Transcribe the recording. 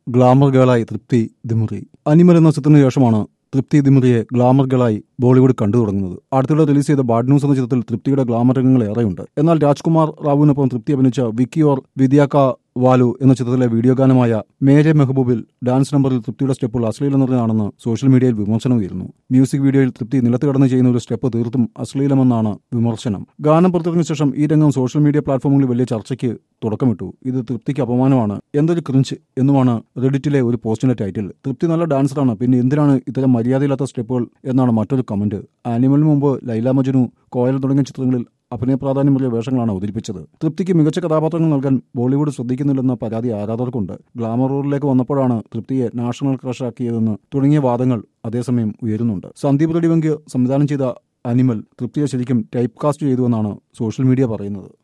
glamour ഗേളായി തൃപ്തി ദിമുറി animal എന്ന ചിത്രത്തിന് ശേഷമാണ് തൃപ്തി ദിമുറിയെ ഗ്ലാമർ ഗേളായി ബോളിവുഡ് കണ്ടു തുടങ്ങുന്നത് അടുത്തിടെ റിലീസ് ചെയ്ത ബാഡ് ന്യൂസ് എന്ന ചിത്രത്തിൽ തൃപ്തിയുടെ ഗ്ലാമർ രംഗങ്ങൾ ഏറെയുണ്ട് എന്നാൽ രാജ്കുമാർ റാവുവിനൊപ്പം തൃപ്തി അഭിനയിച്ച വിക്കി ഓർ വിദ്യാക്ക വാലു എന്ന ചിത്രത്തിലെ വീഡിയോ ഗാനമായ മേരെ മെഹബൂബിൽ ഡാൻസ് നമ്പറിൽ തൃപ്തിയുടെ സ്റ്റെപ്പുകൾ അശ്ലീലം നിറഞ്ഞാണെന്ന് സോഷ്യൽ മീഡിയയിൽ വിമർശനം ഉയരുന്നു മ്യൂസിക് വീഡിയോയിൽ തൃപ്തി നിലത്ത് കിടന്ന് ചെയ്യുന്ന ഒരു സ്റ്റെപ്പ് തീർത്തും അശ്ലീലമെന്നാണ് വിമർശനം ഗാനം പുറത്തിറങ്ങിയ ശേഷം ഈ രംഗം സോഷ്യൽ മീഡിയ പ്ലാറ്റ്ഫോമുകളിൽ വലിയ ചർച്ചയ്ക്ക് തുടക്കമിട്ടു ഇത് തൃപ്തിക്ക് അപമാനമാണ് എന്തൊരു ക്രിഞ്ച് എന്നുമാണ് റെഡിറ്റിലെ ഒരു പോസ്റ്റിന്റെ ടൈറ്റിൽ തൃപ്തി നല്ല ഡാൻസറാണ് പിന്നെ എന്തിനാണ് ഇത്തരം മര്യാദയില്ലാത്ത സ്റ്റെപ്പുകൾ എന്നാണ് മറ്റൊരു കമന്റ് ആനിമലിന് മുമ്പ് ലൈല മജനു കോയൽ തുടങ്ങിയ ചിത്രങ്ങളിൽ അഭിനയ പ്രാധാന്യമേറിയ വേഷങ്ങളാണ് അവതരിപ്പിച്ചത് തൃപ്തിക്ക് മികച്ച കഥാപാത്രങ്ങൾ നൽകാൻ ബോളിവുഡ് ശ്രദ്ധിക്കുന്നില്ലെന്ന പരാതി ആരാധകർക്കുണ്ട് ഗ്ലാമർ റോളിലേക്ക് വന്നപ്പോഴാണ് തൃപ്തിയെ നാഷണൽ ക്രഷാക്കിയതെന്ന് തുടങ്ങിയ വാദങ്ങൾ അതേസമയം ഉയരുന്നുണ്ട് സന്ദീപ് റെഡ്ഡിവെങ്ക് സംവിധാനം ചെയ്ത അനിമൽ തൃപ്തിയെ ശരിക്കും ടൈപ്പ് കാസ്റ്റ് ചെയ്തുവെന്നാണ് സോഷ്യൽ മീഡിയ പറയുന്നത്